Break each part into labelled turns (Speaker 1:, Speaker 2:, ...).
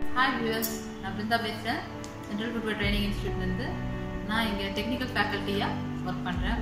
Speaker 1: hi viewers நான் பிருந்தா பேசுகிறேன் central footwear training இன்ஸ்டியூட்லேருந்து நான் இங்கே டெக்னிக்கல் ஃபேக்கல்ட்டியாக ஒர்க் பண்ணுறேன்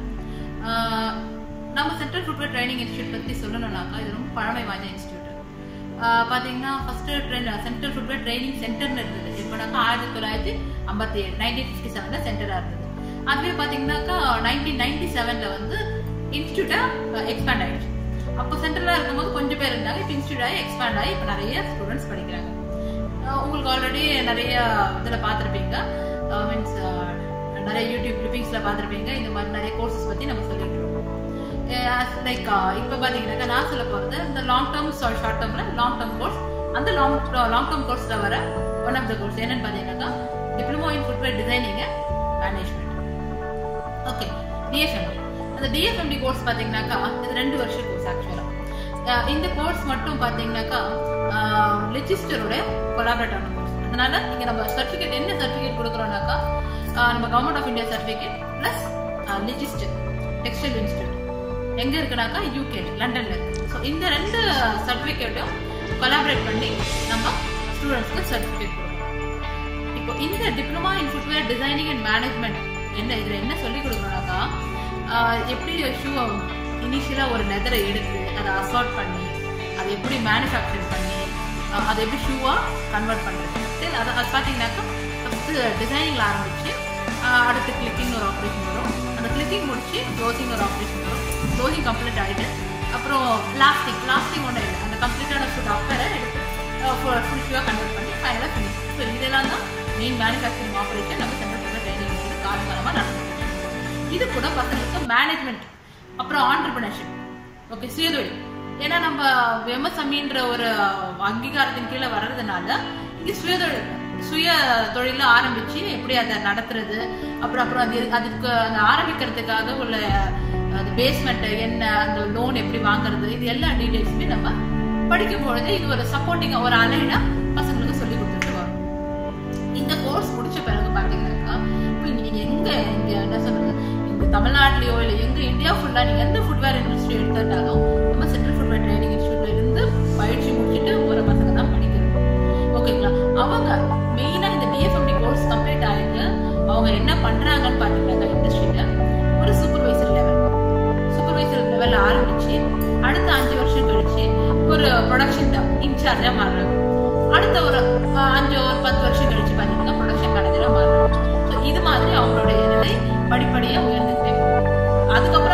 Speaker 1: நம்ம சென்ட்ரல் ஃபுட்வேர் ட்ரைனிங் இன்ஸ்டியூட் பற்றி சொல்லணும்னாக்கா இது ரொம்ப பழமை வாய்ந்த இன்ஸ்டியூட் பார்த்தீங்கன்னா first train central footwear training சென்டர்னு இருந்தது இப்போனாக்கா ஆயிரத்தி தொள்ளாயிரத்தி ஐம்பத்தி ஏழு நைன்டீன் ஃபிஃப்டி செவனில் சென்டராக இருந்தது அதுவே பார்த்தீங்கன்னாக்கா நைன்டீன் நைன்டி செவனில் வந்து இன்ஸ்டியூட்டாக எக்ஸ்பேண்ட் ஆயிடுச்சு அப்போ சென்டரில் இருக்கும்போது கொஞ்சம் பேர் இருந்தாங்க இப்போ இன்ஸ்டியூட் ஆகி எக்ஸ்பேண்ட் ஆகி இப்போ நிறைய ஸ்டூடெண்ட்ஸ் படிக்கிறாங்க அஹ் உங்களுக்கு ஆல்ரெடி நிறைய இதில் பார்த்துருப்பீங்க மீன்ஸ் நிறைய யூடியூப் கிளிப்பிங்ஸில் பார்த்துருப்பீங்க இந்த மாதிரி நிறைய கோர்சஸ் பற்றி நம்ம சொல்லிட்டு இருக்கோம் லைக் இப்போ பார்த்தீங்கன்னாக்கா நான் சொல்ல போகிறது இந்த லாங் டேர்ம் ஷார்ட் டேர்மில் லாங் டேர்ம் கோர்ஸ் அந்த லாங் லாங் டேர்ம் கோர்ஸில் வர ஒன் ஆஃப் த கோர்ஸ் என்னன்னு பார்த்தீங்கன்னாக்கா diploma in footwear designing management okay DFMD அந்த டிஎஃப்எம்டி கோர்ஸ் பார்த்தீங்கன்னாக்கா இது ரெண்டு வருஷம் கோர்ஸ் ஆக்சுவலாக இந்த கோர்ஸ் மட்டும் பார்த்தீங்கன்னாக்கா லெஜிஸ்டரோட கொலாபரேட் ஆன கோர்ஸ் அதனால இங்கே நம்ம சர்டிஃபிகேட் என்ன சர்டிஃபிகேட் கொடுக்குறோம்னாக்கா நம்ம government of India certificate plus register textile institute எங்கே இருக்குனாக்கா யூகே லண்டன்ல இருக்கு ஸோ இந்த ரெண்டு சர்டிஃபிகேட்டும் கொலாபரேட் பண்ணி நம்ம ஸ்டூடெண்ட்ஸ்க்கு சர்டிஃபிகேட் கொடுக்குறோம் இப்போ இந்த diploma in footwear designing and management என்ன இதில் என்ன சொல்லி கொடுக்குறோம்னாக்கா எப்படி ஷூ இனிஷியலாக ஒரு லெதரை எடுத்து அதை அசார்ட் பண்ணி அதை எப்படி மேனுஃபேக்சர் பண்ணி அதை எப்படி ஷூவாக கன்வெர்ட் பண்ணுறது சரி அதை அது பார்த்தீங்கன்னாக்கா ஃபஸ்ட்டு டிசைனிங்கில் ஆரம்பிச்சு அடுத்து கிளிக்கிங் ஒரு ஆப்ரேஷன் வரும் அந்த கிளிக்கிங் முடிச்சு க்ளோசிங் ஒரு ஆப்ரேஷன் வரும் க்ளோசிங் கம்ப்ளீட் ஆகிட்டு அப்புறம் லாஸ்டிங் லாஸ்டிங் ஒன்றும் இல்லை அந்த கம்ப்ளீட்டான ஃபுட் அப்பரை எடுத்து ஃபுல் ஷூவாக கன்வெர்ட் பண்ணி ஃபைனலாக ஃபினிஷ் ஸோ இதெல்லாம் தான் மெயின் மேனுஃபேக்சரிங் ஆப்ரேஷன் நம்ம சென்ட்ரல் ஃபுட் ட்ரைனிங் வந்து காலகாலமாக நடந்துட்டு இது கூட பசங்களுக்கு மேனேஜ்மெண்ட் அப்புறம் ஆண்டர்பிரினர்ஷிப் ஓகே சுயதொழில் ஏன்னா நம்ம எம்எஸ்எம்இன்ற ஒரு அங்கீகாரத்தின் கீழே வர்றதுனால இங்கே சுயதொழில் சுய தொழில ஆரம்பிச்சு எப்படி அதை நடத்துறது அப்புறம் அப்புறம் அது அதுக்கு அந்த ஆரம்பிக்கிறதுக்காக உள்ள அது பேஸ்மெண்ட் என்ன அந்த லோன் எப்படி வாங்குறது இது எல்லா டீடைல்ஸுமே நம்ம படிக்கும் பொழுது இது ஒரு சப்போர்ட்டிங் ஒரு அலைனா பசங்களுக்கு சொல்லி கொடுத்துட்டு வரும் இந்த கோர்ஸ் முடிச்ச பிறகு பாத்தீங்கன்னாக்கா இப்போ நீங்க எங்க இங்க என்ன சொல்றது இந்த தமிழ்நாட்டிலயோ இல்ல எங்க இந்தியா ஃபுல்லா நீங்க எந்த ஃபுட்வேர் இண்டஸ்ட்ரி எடுத்துட்டாலும் நம்ம சென்ட்ரல் ஃபுட்வேர் ட்ரைனிங் இன்ஸ்டியூட்ல இருந்து பயிற்சி முடிச்சுட்டு ஒரு பசங்க தான் படிக்கிறது ஓகேங்களா அவங்க மெயினா இந்த டிஎஃப்எம்டி கோர்ஸ் கம்ப்ளீட் ஆயிட்டு அவங்க என்ன பண்றாங்கன்னு பாத்தீங்கன்னா இண்டஸ்ட்ரியில ஒரு சூப்பர்வைசர் லெவல் சூப்பர்வைசர் லெவல்ல ஆரம்பிச்சு அடுத்த அஞ்சு வருஷம் கழிச்சு ஒரு ப்ரொடக்ஷன் இன்சார்ஜா மாறுறாங்க அடுத்த ஒரு அஞ்சு ஒரு பத்து வருஷம் கழிச்சு பாத்தீங்கன்னா ப்ரொடக்ஷன் மேனேஜரா மாறுறாங்க ஸோ இது மாதிரி அவங்களுடைய நிலை படிப்படியா உயர்ந்துட்டே போகும் அதுக்கப்புறம்